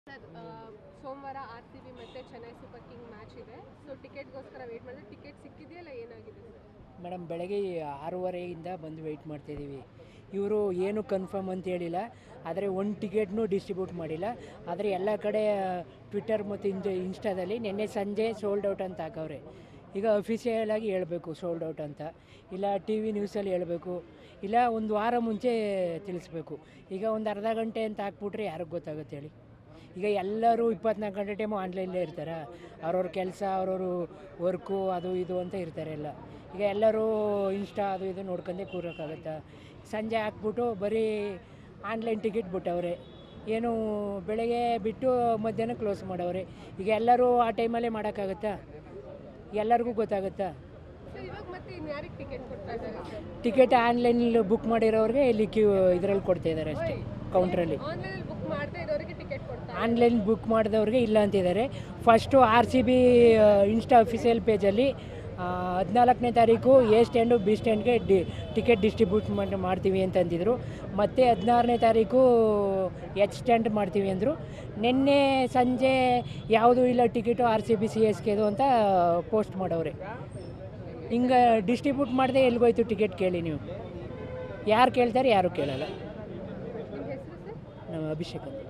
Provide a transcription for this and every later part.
Sir ಸೋಮವಾರ R C B ಮತ್ತು Chennai super king match ಇದೆ ಸೊ ಟಿಕೆಟ್ಗೋಸ್ಕರ ವೇಟ್ ಮಾಡಿದ್ರೆ ಟಿಕೆಟ್ ಸಿಕ್ಕಿದೆಯಲ್ಲ ಏನಾಗಿದೆ ಸರ್ ಮೇಡಮ್ ಬೆಳಗ್ಗೆ ಆರೂವರೆಯಿಂದ ಬಂದು ವೆಯ್ಟ್ ಮಾಡ್ತಿದ್ದೀವಿ ಇವರು ಏನು ಕನ್ಫರ್ಮ್ ಅಂತ ಹೇಳಿಲ್ಲ ಆದರೆ ಒಂದು ಟಿಕೆಟ್ನೂ ಡಿಸ್ಟ್ರಿಬ್ಯೂಟ್ ಮಾಡಿಲ್ಲ ಆದರೆ ಎಲ್ಲ ಕಡೆ ಟ್ವಿಟ್ಟರ್ ಮತ್ತು ಇನ್ ಇನ್ಸ್ಟಾದಲ್ಲಿ ನಿನ್ನೆ ಸಂಜೆ ಸೋಲ್ಡ್ ಔಟ್ ಅಂತ ಹಾಕವ್ರೆ ಈಗ ಅಫಿಷಿಯಲ್ ಆಗಿ ಹೇಳಬೇಕು ಸೋಲ್ಡ್ ಔಟ್ ಅಂತ ಇಲ್ಲ ಟಿ ವಿ ನ್ಯೂಸಲ್ಲಿ ಹೇಳಬೇಕು ಇಲ್ಲ ಒಂದು ವಾರ ಮುಂಚೆ ತಿಳಿಸ್ಬೇಕು ಈಗ ಒಂದು ಅರ್ಧ ಗಂಟೆ ಅಂತ ಹಾಕ್ಬಿಟ್ರೆ ಯಾರಿಗೆ ಗೊತ್ತಾಗುತ್ತೆ ಹೇಳಿ ಈಗ ಎಲ್ಲರೂ ಇಪ್ಪತ್ನಾಲ್ಕು ಗಂಟೆ ಟೈಮು ಆನ್ಲೈನಲ್ಲೇ ಇರ್ತಾರೆ ಅವ್ರವ್ರ ಕೆಲಸ ಅವ್ರವರು ವರ್ಕು ಅದು ಇದು ಅಂತ ಇರ್ತಾರೆ ಎಲ್ಲ ಈಗ ಎಲ್ಲರೂ ಇನ್ಸ್ಟಾ ಅದು ಇದು ನೋಡ್ಕೊಂಡೇ ಕೂರೋಕ್ಕಾಗತ್ತಾ ಸಂಜೆ ಹಾಕ್ಬಿಟ್ಟು ಬರೀ ಆನ್ಲೈನ್ ಟಿಕೆಟ್ ಬಿಟ್ಟವ್ರೆ ಏನು ಬೆಳಗ್ಗೆ ಬಿಟ್ಟು ಮಧ್ಯಾಹ್ನ ಕ್ಲೋಸ್ ಮಾಡವ್ರೆ ಈಗ ಎಲ್ಲರೂ ಆ ಟೈಮಲ್ಲೇ ಮಾಡೋಕ್ಕಾಗತ್ತಾ ಎಲ್ಲರಿಗೂ ಗೊತ್ತಾಗುತ್ತಾ ಸರ್ ಇವಾಗ ಮತ್ತೆ ಇನ್ನು ಯಾರಿಗೆ ಟಿಕೆಟ್ ಕೊಡ್ತಾ ಇದ್ದಾರೆ ಸರ್ ಟಿಕೆಟ್ ಆನ್ಲೈನಲ್ಲಿ ಬುಕ್ ಮಾಡಿರೋರಿಗೆ ಇಲ್ಲಿ ಕ್ಯೂ ಇದರಲ್ಲಿ ಕೊಡ್ತಾ ಇದ್ದಾರೆ ಅಷ್ಟೇ ಕೌಂಟ್ರಲ್ಲಿ ಆನ್ಲೈನಲ್ಲಿ ಬುಕ್ ಮಾಡದೇ ಇರೋರಿಗೆ ಟಿಕೆಟ್ ಕೊಡ್ತಾ ಆನ್ಲೈನ್ ಬುಕ್ ಮಾಡಿದವ್ರಿಗೆ ಇಲ್ಲ ಅಂತಿದ್ದಾರೆ first R C B insta official ಪೇಜಲ್ಲಿ ಹದಿನಾಲ್ಕನೇ ತಾರೀಕು ಎ ಸ್ಟ್ಯಾಂಡು ಬಿ ಸ್ಟ್ಯಾಂಡ್ಗೆ ಡಿ ಟಿಕೆಟ್ ಡಿಸ್ಟ್ರಿಬ್ಯೂಟ್ ಮಾಡಿ ಮಾಡ್ತೀವಿ ಅಂತ ಅಂದಿದ್ರು ಮತ್ತು ಹದಿನಾರನೇ ತಾರೀಕು ಎಚ್ ಸ್ಟ್ಯಾಂಡ್ ಮಾಡ್ತೀವಿ ಅಂದರು ನಿನ್ನೆ ಸಂಜೆ ಯಾವುದೂ ಇಲ್ಲ ticket R C B C S ಕೆದು ಅಂತ ಪೋಸ್ಟ್ ಮಾಡವ್ರೆ ಹಿಂಗೆ ಡಿಸ್ಟ್ರಿಬ್ಯೂಟ್ ಮಾಡದೆ ಎಲ್ಲಿಗೋಯ್ತು ಟಿಕೆಟ್ ಕೇಳಿ ನೀವು ಯಾರು ಕೇಳ್ತಾರೆ ಯಾರು ಕೇಳಲ್ಲ ನಿಮ್ಮ ಹೆಸರು ಸರ್ ನಮ್ಮ ಅಭಿಷೇಕ್ ಅಂತ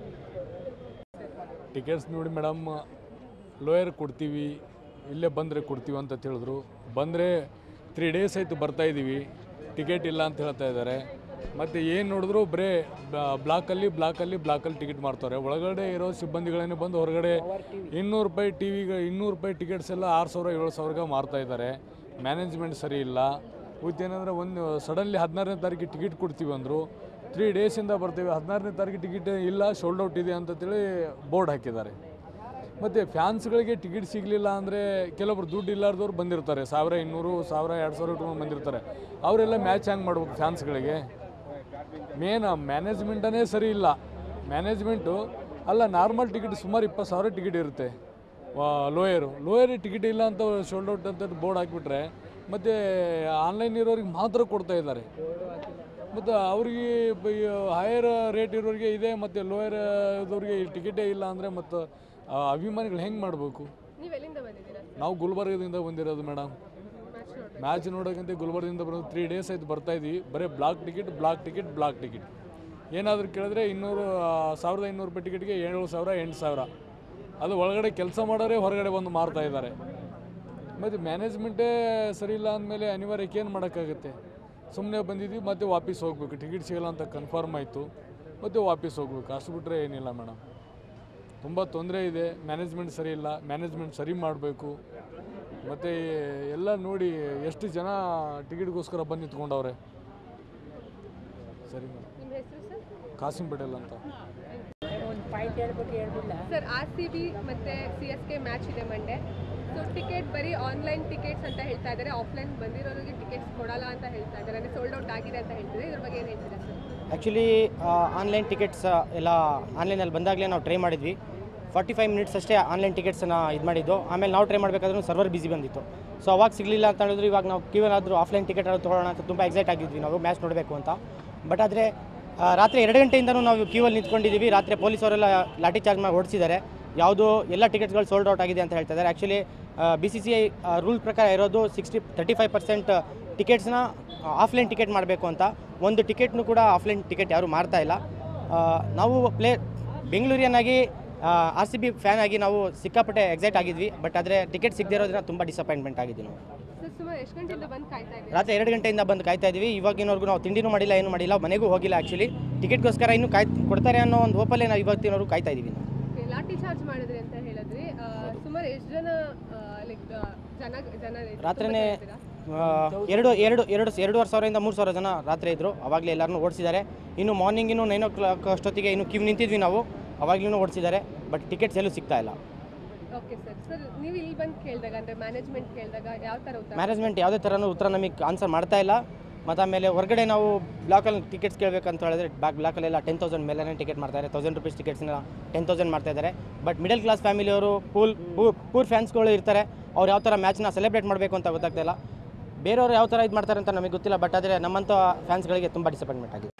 ಟಿಕೆಟ್ಸ್ ನೋಡಿ ಮೇಡಮ್ ಲೋಯರ್ ಕೊಡ್ತೀವಿ ಇಲ್ಲೇ ಬಂದರೆ ಕೊಡ್ತೀವಿ ಅಂತ ಹೇಳಿದ್ರು ಬಂದರೆ ತ್ರೀ ಡೇಸ್ ಆಯಿತು ಬರ್ತಾ ಇದ್ದೀವಿ ಟಿಕೆಟ್ ಇಲ್ಲ ಅಂತ ಹೇಳ್ತಾ ಇದ್ದಾರೆ ಮತ್ತು ಏನು ನೋಡಿದ್ರು ಬರೀ ಬ್ಲಾಕಲ್ಲಿ ಬ್ಲಾಕಲ್ಲಿ ಬ್ಲಾಕಲ್ಲಿ ಟಿಕೆಟ್ ಮಾಡ್ತಾರೆ ಒಳಗಡೆ ಇರೋ ಸಿಬ್ಬಂದಿಗಳನ್ನೇ ಬಂದು ಹೊರಗಡೆ ಇನ್ನೂರು ರೂಪಾಯಿ ಟಿ ವಿಗೆ ಇನ್ನೂರು ರೂಪಾಯಿ ಟಿಕೆಟ್ಸ್ ಎಲ್ಲ ಆರು ಸಾವಿರ ಏಳು ಸಾವಿರಗೆ ಮಾರ್ತಾ ಇದ್ದಾರೆ ಮ್ಯಾನೇಜ್ಮೆಂಟ್ ಸರಿ ಇಲ್ಲ ಏನಂದರೆ ಒಂದು ಸಡನ್ಲಿ ಹದಿನಾರನೇ ತಾರೀಕಿಗೆ ಟಿಕೆಟ್ ಕೊಡ್ತೀವಿ ಅಂದರು ತ್ರೀ ಡೇಸಿಂದ ಬರ್ತೀವಿ ಹದಿನಾರನೇ ತಾರೀಕು ಟಿಕೆಟ್ ಇಲ್ಲ ಶೋಲ್ಡ್ ಔಟ್ ಇದೆ ಅಂತೇಳಿ ಬೋರ್ಡ್ ಹಾಕಿದ್ದಾರೆ ಮತ್ತು ಫ್ಯಾನ್ಸ್ಗಳಿಗೆ ಟಿಕೆಟ್ ಸಿಗಲಿಲ್ಲ ಅಂದರೆ ಕೆಲವೊಬ್ರು ದುಡ್ಡು ಇಲ್ಲಾರ್ದವ್ರು ಬಂದಿರ್ತಾರೆ ಸಾವಿರ ಇನ್ನೂರು ಸಾವಿರ ಎರಡು ಸಾವಿರ ಇಟ್ಕೊಂಡು ಬಂದಿರ್ತಾರೆ ಅವರೆಲ್ಲ ಮ್ಯಾಚ್ ಹ್ಯಾಂಗೆ ಮಾಡ್ಬೇಕು ಫ್ಯಾನ್ಸ್ಗಳಿಗೆ ಮೇನ್ ಮ್ಯಾನೇಜ್ಮೆಂಟನೇ ಸರಿ ಇಲ್ಲ ಮ್ಯಾನೇಜ್ಮೆಂಟು ಅಲ್ಲ ನಾರ್ಮಲ್ ಟಿಕೆಟ್ ಸುಮಾರು ಇಪ್ಪತ್ತು ಸಾವಿರ ಟಿಕೆಟ್ ಇರುತ್ತೆ ಲೋಯರು ಲೋಯರ್ ಟಿಕೆಟ್ ಇಲ್ಲ ಅಂತ ಶೋಲ್ಡ್ ಔಟ್ ಅಂತ ಬೋರ್ಡ್ ಹಾಕಿಬಿಟ್ರೆ ಮತ್ತು ಆನ್ಲೈನ್ ಇರೋರಿಗೆ ಮಾತ್ರ ಕೊಡ್ತಾ ಇದ್ದಾರೆ ಮತ್ತು ಅವ್ರಿಗೆ ಹೈಯರ್ ರೇಟ್ ಇರೋರಿಗೆ ಇದೆ ಮತ್ತು ಲೋಯರ್ ಇದ್ದವ್ರಿಗೆ ಟಿಕೆಟೇ ಇಲ್ಲ ಅಂದರೆ ಮತ್ತು ಆ ಅಭಿಮಾನಿಗಳು ಹೆಂಗೆ ಮಾಡಬೇಕು ನೀವು ಎಲ್ಲಿಂದ ಬಂದಿದ್ದೀರಾ ಸರ್ ನಾವು ಗುಲ್ಬರ್ಗದಿಂದ ಬಂದಿರೋದು ಮೇಡಮ್ ಮ್ಯಾಚ್ ನೋಡಿ ಮ್ಯಾಚ್ ನೋಡೋಕ್ಕಂತ ಗುಲ್ಬರ್ಗದಿಂದ ಬರೋದು ತ್ರೀ ಡೇಸ್ ಆಯ್ತು ಬರ್ತಾ ಇದ್ವಿ ಬರೀ black ticket black ticket black ticket ಏನಾದರೂ ಕೇಳಿದ್ರೆ ಇನ್ನೂರು ಆ, ಸಾವಿರದ ಐನೂರು ರೂಪಾಯಿ ಟಿಕೆಟ್ಗೆ ಏಳು ಸಾವಿರ ಎಂಟು ಸಾವಿರ ಅದು ಒಳಗಡೆ ಕೆಲಸ ಮಾಡೋರೇ ಹೊರಗಡೆ ಬಂದು ಮಾರ್ತಾ ಇದ್ದಾರೆ ಮತ್ತು ಮ್ಯಾನೇಜ್ಮೆಂಟೇ ಸರಿ ಇಲ್ಲ ಅಂದಮೇಲೆ ಅನಿವಾರ್ಯಕ್ಕೆ ಏನು ಮಾಡೋಕ್ಕಾಗುತ್ತೆ ಸುಮ್ಮನೆ ಬಂದಿದ್ವಿ ಮತ್ತೆ ವಾಪಸ್ ಹೋಗ್ಬೇಕು ಟಿಕೆಟ್ ಸಿಗಲ್ಲ ಅಂತ ಕನ್ಫರ್ಮ್ ಆಯಿತು ಮತ್ತೆ ವಾಪಸ್ ಹೋಗ್ಬೇಕು ಅಷ್ಟು ಬಿಟ್ಟರೆ ಏನಿಲ್ಲ ಮೇಡಮ್ ತುಂಬ ತೊಂದರೆ ಇದೆ ಮ್ಯಾನೇಜ್ಮೆಂಟ್ ಸರಿ ಇಲ್ಲ ಮ್ಯಾನೇಜ್ಮೆಂಟ್ ಸರಿ ಮಾಡಬೇಕು ಮತ್ತು ಎಲ್ಲ ನೋಡಿ ಎಷ್ಟು ಜನ ಟಿಕೆಟ್ಗೋಸ್ಕರ ಬಂದು ನಿಂತ್ಕೊಂಡವ್ರೆ ಸರಿ ಮೇಡಮ್ ನಿಮ್ಮ ಹೆಸರು ಸರ್ ಕಾಸಿಂ ಪಟೇಲ್ ಅಂತ ಒಂದು ಪಾಯಿಂಟ್ ಹೇಳ್ಬಿಟ್ಟು ಹೇಳ್ಬಿಡ್ಲ ಸರ್ ಆರ್ ಸಿ ಬಿ ಮತ್ತು ಸಿ ಎಸ್ ಕೆ ಮ್ಯಾಚ್ ಇದೆ ಮಂಡೇ ಸೊ ಟಿಕೆಟ್ ಬರೀ ಆನ್ಲೈನ್ ಟಿಕೆಟ್ಸ್ ಅಂತ ಹೇಳ್ತಾ ಇದ್ದಾರೆ ಆಫ್ಲೈನ್ ಬಂದಿರೋರಿಗೆ ಟಿಕೆಟ್ಸ್ ಕೊಡಲ್ಲ ಅಂತ ಹೇಳ್ತಾ ಇದ್ದಾರೆ ಅಂದರೆ ಸೋಲ್ಡ್ ಔಟ್ ಆಗಿದೆ ಅಂತ ಹೇಳ್ತಿದ್ದಾರೆ ಇದ್ರ ಬಗ್ಗೆ ಏನು ಹೇಳ್ತೀರಾ ಸರ್ ಆ್ಯಕ್ಚುಲಿ ಆನ್ಲೈನ್ ಟಿಕೆಟ್ಸ್ ಎಲ್ಲ ಆನ್ಲೈನಲ್ಲಿ ಬಂದಾಗಲೇ ನಾವು ಟ್ರೈ ಮಾಡಿದ್ವಿ ಫಾರ್ಟಿ ಫೈವ್ ಮಿನಿಟ್ಸ್ ಅಷ್ಟೇ ಆನ್ಲೈನ್ ಟಿಕೆಟ್ಸನ್ನು ಇದು ಮಾಡಿದ್ದು ಆಮೇಲೆ ನಾವು ಟ್ರೈ ಮಾಡಬೇಕಾದ್ರೂ ಸರ್ವರ್ ಬಿಸಿ ಬಂದಿತ್ತು ಸೊ ಅವಾಗ ಸಿಗಲಿಲ್ಲ ಅಂತ ಹೇಳಿದ್ರು ಇವಾಗ ನಾವು ಕ್ಯೂವಲ್ಲಾದರೂ ಆಫ್ಲೈನ್ ಟಿಕೆಟ್ ಆದ್ರೂ ತೊಗೊಳ್ಳೋಣ ಅಂತ ತುಂಬ ಎಕ್ಸೈಟ್ ಆಗಿದ್ವಿ ನಾವು ಮ್ಯಾಚ್ ನೋಡಬೇಕು ಅಂತ ಬಟ್ ಆದರೆ ರಾತ್ರಿ ಎರಡು ಗಂಟೆಯಿಂದನೂ ನಾವು ಕ್ಯೂವಲ್ಲಿ ನಿಂತ್ಕೊಂಡಿದ್ದೀವಿ ರಾತ್ರಿ ಪೊಲೀಸವರೆಲ್ಲ ಲಾಠಿ ಚಾರ್ಜ್ ಮಾಡಿ ಹೊಡಿಸಿದ್ದಾರೆ ಯಾವುದು ಎಲ್ಲ ಟಿಕೆಟ್ಸ್ಗಳು ಸೋಲ್ಡ್ ಔಟ್ ಆಗಿದೆ ಅಂತ ಹೇಳ್ತಾ ಇದ್ದಾರೆ actually B C C I rule ಪ್ರಕಾರ ಇರೋದು ಸಿಕ್ಸ್ಟಿ ತರ್ಟಿ ಫೈವ್ ಪರ್ಸೆಂಟ್ ಟಿಕೆಟ್ಸ್ನ ಆಫ್ಲೈನ್ ಟಿಕೆಟ್ ಮಾಡಬೇಕು ಅಂತ ಒಂದು ಟಿಕೆಟ್ನು ಕೂಡ ಆಫ್ಲೈನ್ ಟಿಕೆಟ್ ಯಾರೂ ಮಾರ್ತಾ ಇಲ್ಲ ಆ, ನಾವು ಪ್ಲೇ ಬೆಂಗಳೂರಿಯನ್ನಾಗಿ ಆರ್ ಸಿ ಬಿ ಫ್ಯಾನ್ ಆಗಿ ನಾವು ಸಿಕ್ಕಾಪಟ್ಟೆ ಎಕ್ಸೈಟ್ ಆಗಿದ್ವಿ ಬಟ್ ಆದರೆ ಟಿಕೆಟ್ ಸಿಗದೇ ಇರೋದ್ರಿಂದ ತುಂಬ ಡಿಸಪಾಯಿಂಟ್ಮೆಂಟ್ ಆಗಿದ್ವಿ ನಾವು ಸರ್ ಸುಮಾರು ಎಷ್ಟು ಗಂಟೆಯಿಂದ ಬಂದು ಕಾಯ್ತಾ ಇದ್ದೀರಾ ರಾತ್ರಿ ಎರಡು ಗಂಟೆಯಿಂದ ಬಂದು ಕಾಯ್ತಾ ಇದ್ವಿ ಇವಾಗಿನವರೆಗೂ ನಾವು ತಿಂಡಿನೂ ಮಾಡಿಲ್ಲ ಏನು ಮಾಡಿಲ್ಲ ಮನೆಗೂ ಹೋಗಿಲ್ಲ ಆ್ಯಕ್ಚುಲಿ ಟಿಕೆಟ್ಗೋಸ್ಕರ ಇನ್ನೂ ಕಾಯ್ ಕೊಡ್ತಾರೆ ಅನ್ನೋ ಒಂದು ಹೋಪಲ್ಲೇ ನಾವು ಇವತ್ತಿನವರೆಗೂ ಕಾಯ್ತಾ ಇದ್ದೀವಿ ನಾವು Okay, ಲಾಠಿ ಚಾರ್ಜ್ ಮಾಡಿದ್ರಿ ಅಂತ ಹೇಳಿದ್ರಿ ಆ, ಸುಮಾರು ಎಷ್ಟು ಜನ ಲೈಕ್ ಜನ ಜನ ಇದ್ರು? ತುಂಬಾ ರಾತ್ರಿನೇ ಜನ ಇದ್ದೀರಾ? ಆ, ಎರಡು ಎರಡು ಎರಡು ಎರಡೂವರೆ ಸಾವಿರದಿಂದ ಮೂರು ಸಾವಿರ ಜನ ರಾತ್ರಿ ಇದ್ದರು ಅವಾಗಲೇ ಎಲ್ಲರನ್ನೂ ಓಡಿಸಿದ್ದಾರೆ ಇನ್ನು ಮಾರ್ನಿಂಗ್ ಇನ್ನು ನೈನ್ ಓ ಕ್ಲಾಕ್ ಅಷ್ಟೊತ್ತಿಗೆ ಇನ್ನು ಕ್ಯೂ ನಿಂತಿದ್ವಿ ನಾವು ಅವಾಗಲೂ ಓಡಿಸಿದ್ದಾರೆ ಬಟ್ ಟಿಕೆಟ್ಸ್ ಎಲ್ಲೂ ಸಿಗ್ತಾ ಇಲ್ಲ ಓಕೆ ಸರ್ ಸರ್ ನೀವು ಇಲ್ಲಿ ಬಂದು ಕೇಳಿದಾಗ ಅಂದರೆ ಮ್ಯಾನೇಜ್ಮೆಂಟ್ ಕೇಳಿದಾಗ ಯಾವ ಥರ ಉತ್ತರ ಮ್ಯಾನೇಜ್ಮೆಂಟ್ ಯಾವುದೇ ಥರನೂ ಉತ್ತರ ನಮಗೆ ಆನ್ಸರ್ ಮಾಡ್ತಾ ಇಲ್ಲ ಮತ್ತು ಆಮೇಲೆ ಹೊರಗಡೆ ನಾವು ಬ್ಲಾಕಲ್ಲಿ ಟಿಕೆಟ್ಸ್ ಕೇಳಬೇಕಂತ ಹೇಳಿದ್ರೆ ಬ್ಯಾಕ್ ಬ್ಲಾಕಲ್ಲೆಲ್ಲ ಟೆನ್ ತೌಸಂಡ್ ಮೇಲೇ ಟಿಕೆಟ್ ಮಾಡ್ತಾರೆ ತೌಸಂಡ್ ರುಪೀಸ್ ಟಿಕೆಟ್ಸ್ನ ಟೆನ್ ತೌಸಂಡ್ ಮಾಡ್ತಾ ಇದ್ದಾರೆ ಬಟ್ ಮಿಡಲ್ ಕ್ಲಾಸ್ ಫ್ಯಾಮಿಲಿಯವರು ಪೂಲ್ ಪೂರ್ ಫ್ಯಾನ್ಸ್ಗಳು ಇರ್ತಾರೆ ಅವ್ರು ಯಾವ ಥರ ಮ್ಯಾಚ್ನ ಸೆಲೆಬ್ರೇಟ್ ಮಾಡಬೇಕು ಅಂತ ಗೊತ್ತಾಗ್ತಾ ಇಲ್ಲ ಬೇರೆಯವರು ಯಾವ ಥರ ಇದು ಮಾಡ್ತಾರೆ ಅಂತ ನಮಗೆ ಗೊತ್ತಿಲ್ಲ ಬಟ್ ಆದರೆ ನಮ್ಮಂಥ ಫ್ಯಾನ್ಸ್ಗಳಿಗೆ ತುಂಬ ಡಿಸಪಾಯಿಂಟ್ಮೆಂಟ್ ಆಗಿದೆ